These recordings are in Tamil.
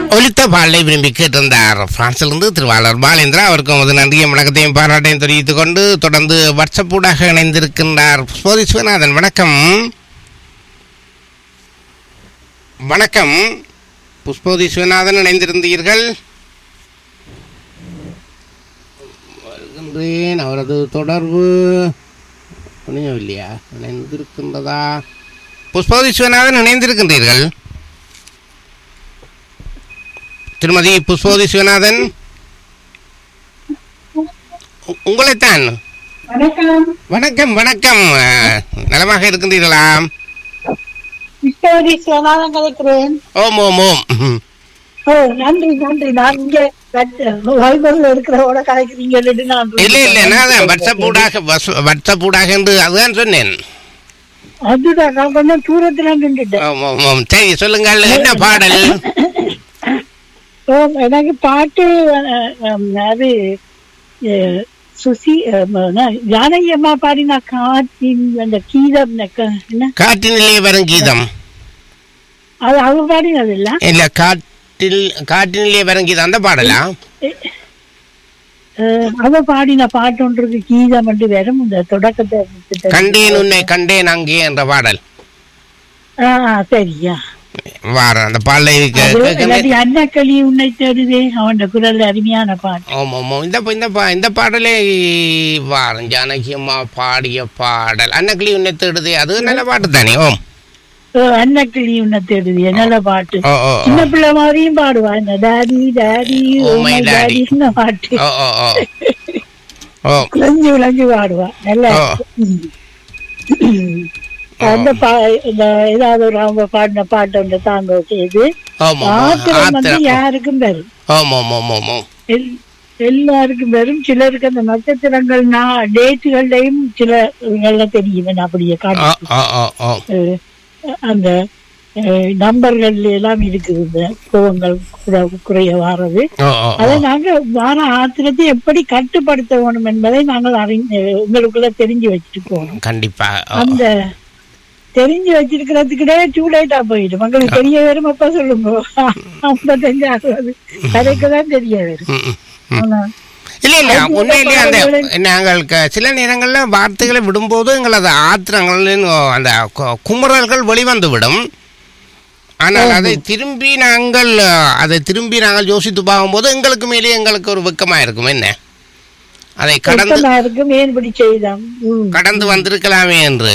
ஒலித்த பாலை விரும்பி கேட்டிருந்தார் பிரான்சிலிருந்து திருவாளர் பாலேந்திரா அவருக்கும் ஒரு நன்றியும் வணக்கத்தையும் பாராட்டையும் தெரிவித்துக் கொண்டு தொடர்ந்து வாட்ஸ்அப் ஊடாக இணைந்திருக்கின்றார் சோதி சிவநாதன் வணக்கம் வணக்கம் புஷ்போதி சிவநாதன் இணைந்திருந்தீர்கள் வருகின்றேன் அவரது தொடர்பு இணையவில்லையா இணைந்திருக்கின்றதா புஷ்போதி சிவநாதன் இணைந்திருக்கின்றீர்கள் திருமதி புஷ்போதி சிவநாதன் உ- உங்களைத்தான் வணக்கம் வணக்கம் வணக்கம் அஹ், நலமாக இருக்கின்றீர்களா விக்டோரி சிவநாதன் கலைக்கிறேன் ஓம் ஓம் ஓம் ம். ஓ நன்றி நன்றி நான் இங்க வைபர்ல இருக்கிறவோட கலைக்கிறீங்க நான் இல்ல இல்ல நான் தான் வாட்ஸ்அப் ஊடாக வஸ்- வாட்ஸ்அப் ஊடாக என்று அதுதான் சொன்னேன் அதுதான் நான் கொஞ்சம் தூரத்துல நின்றுட்டேன் ஓம் ஓம் ஓம் சரி சொல்லுங்கள் என்ன பாடல் ஓ எனக்கு பாட்டு அஹ், அஹ், அது அஹ், சுசி அஹ், நான் ஜானகி அம்மா பாடின காற்றின் அந்த கீதம் நக்க- என்ன காற்றினிலே வரும் கீதம் அது அவ பாடினது இல்ல இல்ல காற்றில் காற்றினிலே வரும் கீதம் அந்த பாடலா அஹ், அவ பாடின பாட்டு ஒன்று இருக்கு கீதம் என்று வரும் இந்த தொடக்கத்தை எடுத்துட்டு. கண்டேன் உன்னை கண்டேன் அங்கே என்ற பாடல் ஆ சரியா வார அந்த பாடலை கே- அது கேட்கவே- இல்லாட்டி அன்னக்களி உன்னை தேடுதே அவன் குரல் அருமையான பாட்டு ஆமாம் ஆமாம் இந்த பா- இந்த பா இந்த பாடலே வாரம் ஜானகி அம்மா பாடிய பாடல் அன்னக்கிளி உன்னை தேடுதே அது நல்ல பாட்டு தானே ஓம் ஓ, அன்னக்கிளி உன்னை தேடுதே நல்ல பாட்டு ஓ ஓ ஓ. சின்ன பிள்ளை மாதிரியும் பாடுவா இந்த daddy daddy Oh oh my my daddy. Daddy பாட்டு ஓ ஓ ஓ ஓ விளைஞ்சு விளைஞ்சு பாடுவா நல்லா ஓ. ம். அந்த பா இந்த ஏதாவது ஒரு அவங்க பாடின பாட்டு ஒன்று தாங்க செய்து ஆமாம் ஆத்திரம் வந்து ஆத்திரம் யாருக்கும் வரும் ஆமாம் ஆமாம் ஆமாம் எல்- எல்லாருக்கும் வரும் சிலருக்கு அந்த நட்சத்திரங்கள் நான் டேட்டுகள்லையும் சில இதுகள்ல தெரியும் என்ன அப்படியே ஆ காட்டு ஆ ஆ ஆ அஹ் அந்த அஹ், நம்பர்கள் எல்லாம் இருக்குது இந்த கோவங்கள் குற- குறைய வாரது ஓ ஓ அதை நாங்க வார ஆத்திரத்தை எப்படி கட்டுப்படுத்த வேணும் என்பதை நாங்கள் அறிஞ உங்களுக்குள்ள தெரிஞ்சு வச்சிருக்கோம் கண்டிப்பா ஓ, அந்த தெரிஞ்சு வச்சிருக்கிறதுக்கிட்டே சூடாயிட்டா போயிடும் உங்களுக்கு தெரிய வரும் அப்ப சொல்லுங்க ஐம்பத்தஞ்சு அறுபது கதைக்கு தான் தெரிய வரும் ம், ம், ம். ஆனா, இல்ல இல்ல அது உண்மையிலேயே அந்த பாடல்களை- நாங்கள் க- சில நேரங்கள்ல வார்த்தைகளை விடும்போது எங்களது ஆத்திரங்களின் அந்த கு- குமுறல்கள் வெளிவந்து விடும் ஆனால் அதை திரும்பி நாங்கள் அஹ், அதை திரும்பி நாங்கள் யோசித்து பார்க்கும்போது எங்களுக்கு மேலே எங்களுக்கு ஒரு வெக்கமா இருக்கும் என்ன அதை கடந்து வெட்கமா இருக்கும் ஏன் இப்படி செய்தோம் ம். கடந்து வந்திருக்கலாமே என்று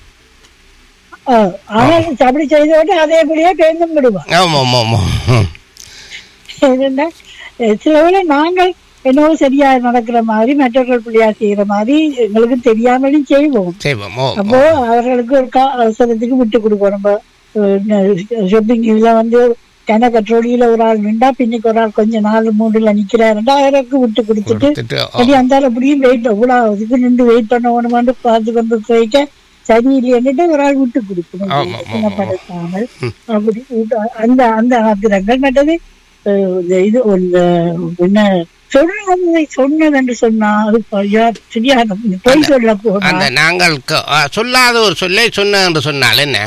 ஆ, ஆனா அப்படி செய்தோட அதே அப்படியே பேர்ந்தும் விடுவோம் ஆமாம் ஆமாம் ஆமாம் என்னன்னா அஹ் சில வேளை நாங்கள் என்னவோ சரியா நடக்கிற மாதிரி மற்றவர்கள் பிள்ளையா செய்யற மாதிரி எங்களுக்கு தெரியாமலும் செய்வோம் செய்வோம் ஓ அப்போ அவர்களுக்கு ஒரு கா அவசரத்துக்கு விட்டு கொடுப்போம் நம்ம ஷாப்பிங் இதுல வந்து கனகட்ரோலியில ஒரு ஆள் நின்றா பின்னுக்கு ஒரு ஆள் கொஞ்ச நாள் மூணுல நிக்கிறாருண்டா அவருக்கு விட்டு கொடுத்துட்டு கொடுத்துட்டு ஓ, அப்படி அந்த ஆள் அப்படியும் வெயிட் அவ்வளவு இதுக்கு நின்று வெயிட் பண்ண வேணுமான்னு பார்த்து கொண்டு வைக்க சரியில்லைன்னுட்டு ஒரு ஆள் விட்டு கொடுக்கணும் ஆமா, ஆமா, ஆமா. சின்னப்படுத்தாமல் அப்படி விட்டு- அந்த அந்த ஆத்திரங்கள் மற்றது அஹ், இந்த இது இந்த என்ன சொன்னதை சொன்னது என்று சொன்னா அது ஐயா, சரியான பொய் சொல்ல போனா அந்த நாங்கள் க- அஹ், சொல்லாத ஒரு சொல்லை சொன்ன என்று சொன்னால் என்ன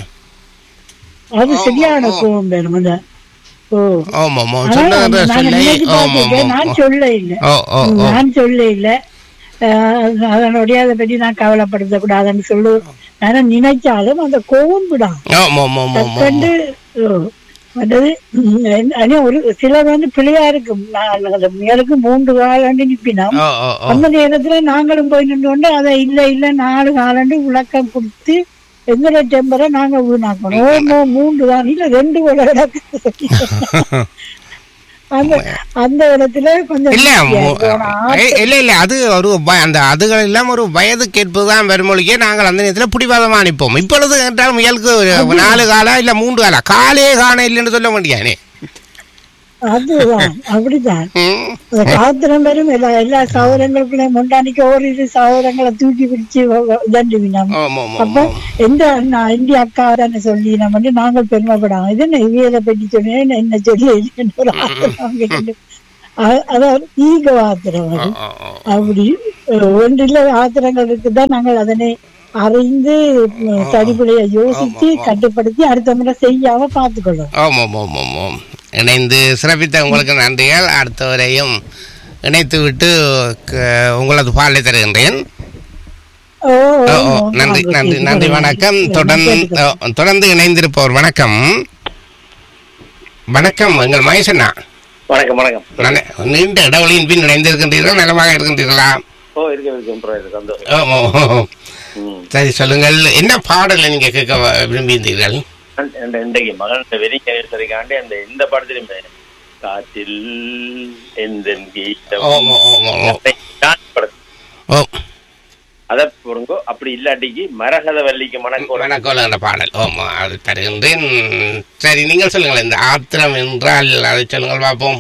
அது சரியான கோபம் வரும் அந்த ஓ ஆமாம் ஆமாம் ஆனா, சொன்னது நாங்க சொல்லை நினைச்சு ஆமாம் பார்த்திருக்கேன். ஆமாம் நான் சொல்ல இல்லை ஓ ஓ ஓ நான் சொல்ல இல்ல அஹ், அதனுடைய அதை பற்றி நான் கவலைப்படுத்த கூடாதுன்னு சொல்லு ஆனா நினைச்சாலும் அந்த கோவம் விடாது ஆமாம் ஆமாம் ஆமாம் கண்டு மற்றது ம், அனே ஒரு சிலர் வந்து பிள்ளையா இருக்கும் நான் அந்த மேலுக்கு மூன்று காலாண்டு நிப்பினோம் ஓ ஓ ஓ அந்த நேரத்துல நாங்களும் போய் நின்று அதை இல்ல இல்ல நாலு காலாண்டு விளக்கம் கொடுத்து எங்களோட டெம்பரை நாங்க வீணாக்கணும் ஓ, மூ- மூன்று தான் இல்ல ரெண்டு கூட கிடக்கு அந்த அந்த இடத்துல கொஞ்சம் இல்ல திருப்தியா மு- இருக்கும். ஆனா, ஏ- இல்ல இல்ல அது ஒரு வ- அந்த அதுகள் எல்லாம் ஒரு வயதுக்கு ஏற்பதுதான் வருமொழியே நாங்கள் அந்த நேரத்தில் பிடிவாதமா அனுப்போம் இப்பொழுது என்றால் முயலுக்கு ஒரு நாலு காலா இல்ல மூன்று காலா காலே காண இல்லைன்னு சொல்ல முடியானே அதுதான் அப்படிதான் ம். அந்த காத்திரம் வரும் எல்லா எல்லா சகோதரங்களுக்குள்ள முண்டானிக்கு ஒரு இது சகோதரங்களை தூக்கி பிடிச்சு தண்டுவினோம் ஆமா ஆமா அப்ப எந்த அண்ணா எந்த அக்கா தானே சொல்லி நம்ம வந்து நாங்கள் பெருமைப்படாம இது என்ன இவியலை பற்றி சொன்னேன் என்ன சொல்லி இல்லைன்னு ஒரு ஆத்திரம் அவங்களுக்கு. அ- அதாவது ஈக ஆத்திரம் அது ஓ, ஓ, ஓ. அப்படி அஹ், ஒன்றில் ஆத்திரங்கள் இருக்குதான் நாங்கள் அதனை அறிந்து தடிப்புடைய யோசித்து கட்டுப்படுத்தி அடுத்த முறை செய்யாம பார்த்துக்கொள்ளும் ஆமாம் ஆமாம் ஆமாம் இணைந்து சிறப்பித்த உங்களுக்கு நன்றிகள் அடுத்தவரையும் இணைத்து விட்டு க- உங்களது பாலை தருகின்றேன் ஓ, ஓ, ஓ, ஓ, நன்றி வாங்க, நன்றி கேட்டுக்கொள்ளுங்க. நன்றி வணக்கம் தொடர்ந்து ஓ, தொடர்ந்து இணைந்திருப்பவர் வணக்கம் வணக்கம் எங்கள் மகேசண்ணா வணக்கம் வணக்கம் நல்ல- நீண்ட இடைவெளியின் பின் இணைந்திருக்கின்றீர்கள் நலமாக இருக்கின்றீர்களா ஓ இருக்கு இருக்கு ப்ரோ இருக்கு சந்தோஷம் ஆமா, ஆமா. ம். சரி சொல்லுங்கள் என்ன பாடலை நீங்க கேட்க வ- விரும்பியிருந்தீர்கள் அந்த- அந்த இன்றைக்கு மகன் வெறி சரிக்காண்டி அந்த இந்த படத்திலும் காற்றில் எந்த கீதம் ஓ, ஓ, ஓ, ஓ, ஓ. படம் ஓ அதை பொருங்கோ அப்படி இல்லாட்டிக்கு மரகத வள்ளிக்கு மணக்கோட வணக்கம் என்ற பாடல் ஓமா அது தருகின்றேன் சரி நீங்கள் சொல்லுங்கள் இந்த ஆத்திரம் என்றால் அதை சொல்லுங்கள் பார்ப்போம்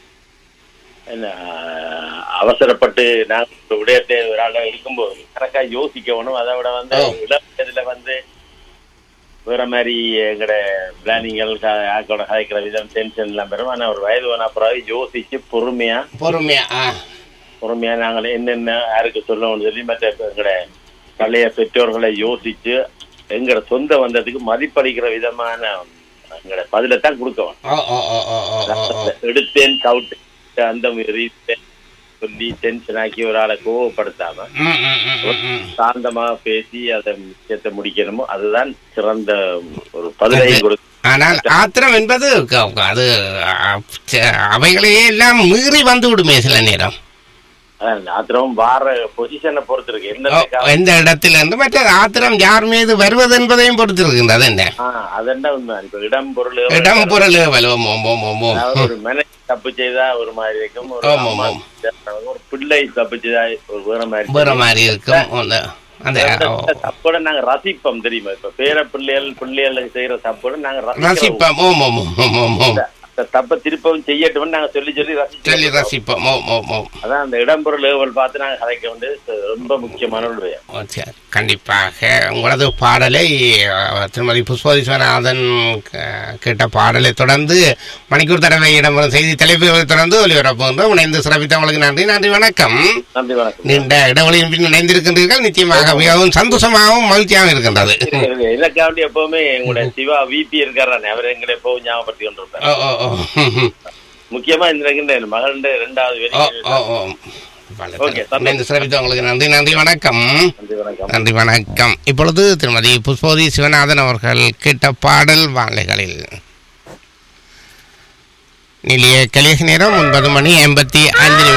என்ன, அவசரப்பட்டு நான் ஒரு விடயத்தை ஒரு ஆள இருக்கும்போது கணக்கா யோசிக்கணும் அதை விட வந்து ஓ. இளவயதுல வந்து வேற மாதிரி எங்கட பிளானிங்கள் ஆக்கோட கதைக்கிற விதம் டென்ஷன் எல்லாம் பெறும் ஆனா ஒரு வயது வந்த பிறகு யோசிச்சு பொறுமையா பொறுமையா ஆ பொறுமையா நாங்கள் என்னென்ன யாருக்கு சொல்லணும்னு சொல்லி மற்ற எங்கட பழைய பெற்றோர்களை யோசிச்சு எங்கட சொந்த வந்ததுக்கு மதிப்பளிக்கிற விதமான எங்கட பதிலைத்தான் கொடுக்கணும் ஓ ஓ ஓ ஓ ஓ ஓ ஓ எடுத்தேன் கவுட்டு அந்த ரீசன் சொல்லி டென்ஷன் ஆக்கி ஒரு ஆளை கோவப்படுத்தாம ம், ம், ம், ம், ம். சாந்தமா பேசி அதை விஷயத்தை முடிக்கணுமோ அதுதான் சிறந்த ஒரு பதிலை கொடுக்க ஆனால் ஆத்திரம் என்பது க- அது அ, ச- அவைகளையே எல்லாம் மீறி வந்து விடுமே சில நேரம் ஆத்திரம் வார பொசிஷனை பொறுத்து இருக்கு எந்த ஓ, எந்த இடத்துல இருந்து மற்ற ஆத்திரம் யார் மீது வருவது என்பதையும் பொறுத்து இருக்கின்றது என்ன அதெண்டா உண்மை இப்ப இடம் பொருள் இடம் பொருள் வலுவம் ஓம் ஓம் ஓம் ஓம். அதாவது ஒரு மனைவி தப்பு செய்தா ஒரு மாதிரி இருக்கும் ஒரு ஆமாம், அம்மா ஆமாம். செய்தா ஒரு பிள்ளை தப்பு செய்தா ஒரு வேற மாதிரி வேற மாதிரி இருக்கும் அந்த அந்த ஓ, அந்த தப்போட நாங்க ரசிப்போம் தெரியுமா இப்ப பேர பிள்ளைகள் பிள்ளைகள் செய்யற தப்போட நாங்க ரசிக்கிறோம். ரசிப்போம் ஓம் ஓம் ஓம் ஓம் ஓம் ஓம் அந்த தப்பை திருப்பவும் செய்யட்டும்னு நாங்க சொல்லி சொல்லி சொல்லி ரசிச்சு ரசிப்போம் ஓம் ஓம் ஓம் அதான் அந்த இடம்பொருள் லேவல் பார்த்து நாங்க கதைக்க வேண்டியது ரொம்ப முக்கியமான ஒரு விஷயம் ஓ, சரி கண்டிப்பாக உங்களது பாடலை அஹ், திருமதி புஷ்பதி விஸ்வநாதன் க- கேட்ட பாடலை தொடர்ந்து மணிக்கூர் தடவை இடம்பெறும் செய்தி தலைப்புகளை தொடர்ந்து ஒலிபரப்புகின்றோம் இணைந்து சிறப்பித்தவங்களுக்கு நன்றி நன்றி வணக்கம் நன்றி வணக்கம் நீண்ட இடைவெளியின் பின் இணைந்திருக்கின்றீர்கள் நிச்சயமாக மிகவும் சந்தோஷமாகவும் மகிழ்ச்சியாகவும் இருக்கின்றது இதற்காண்டி எப்பவுமே எங்களுடைய சிவா விபி இருக்காரானே அவர் எங்களை எப்பவும் ஞாபகப்படுத்தி கொண்டிருப்பார் ஓ ஓ ஓ ம், ம். முக்கியமா இந்த என் மகன் ரெண்டாவது ஓ வெளியே ஓ ஓ ஓகே, சந்தோஷம். இணைந்து சிறப்பித்தவங்களுக்கு நன்றி நன்றி வணக்கம் நன்றி வணக்கம் நன்றி வணக்கம் இப்பொழுது திருமதி புஷ்போதி சிவநாதன் அவர்கள் கேட்ட பாடல் வாழைகளில் நிலைய கலிக நேரம் ஒன்பது மணி எண்பத்தி ஐந்து நிமிடம்